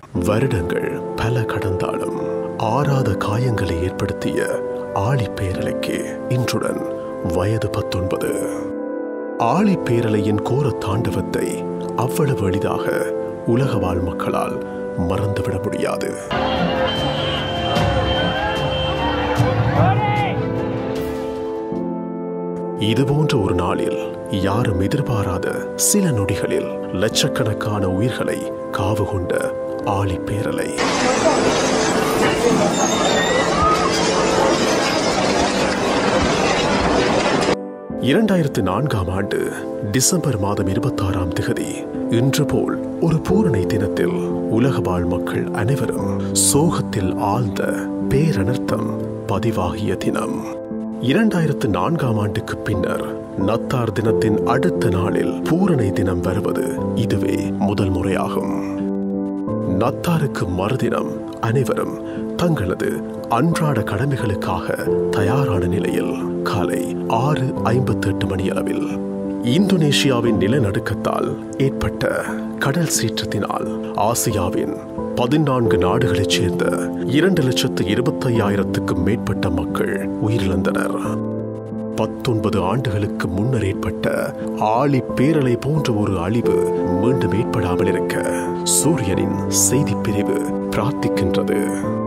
வருடங்கள் பல கடந்தாலும் ஆறாத காயங்களை ஏற்படுத்திய ஆழி பேரலைக்கு இன்றுடன் வயது பத்தொன்பது ஆழி பேரலையின் கோர தாண்டவத்தை அவ்வளவு எளிதாக உலக வாழ் மக்களால் மறந்துவிட முடியாது இதுபோன்ற ஒரு நாளில் யாரும் எதிர்பாராத சில நொடிகளில் லட்சக்கணக்கான உயிர்களை காவு கொண்ட ஆழி பேரலை இரண்டாயிரத்து நான்காம் ஆண்டு டிசம்பர் மாதம் இருபத்தாறாம் திகதி இன்று போல் ஒரு பூரணை தினத்தில் உலக வாழ் மக்கள் அனைவரும் சோகத்தில் ஆழ்ந்த பேரனர்த்தம் பதிவாகிய தினம் இரண்டாயிரத்து நான்காம் ஆண்டுக்கு பின்னர் நத்தார் தினத்தின் அடுத்த நாளில் பூரணை தினம் வருவது இதுவே முதல் முறையாகும் நத்தாருக்கு மறுதினம் அனைவரும் தங்களது அன்றாட கடமைகளுக்காக தயாரான நிலையில் காலை ஆறு ஐம்பத்தி எட்டு மணி அளவில் இந்தோனேஷியாவின் நிலநடுக்கத்தால் ஏற்பட்ட கடல் சீற்றத்தினால் ஆசியாவின் பதினான்கு நாடுகளைச் சேர்ந்த இரண்டு லட்சத்து இருபத்தையாயிரத்துக்கும் மேற்பட்ட மக்கள் உயிரிழந்தனர் பத்தொன்பது ஆண்டுகளுக்கு முன்னர் ஏற்பட்ட ஆழி பேரலை போன்ற ஒரு அழிவு மீண்டும் ஏற்படாமல் இருக்க சூரியனின் செய்தி பிரிவு பிரார்த்திக்கின்றது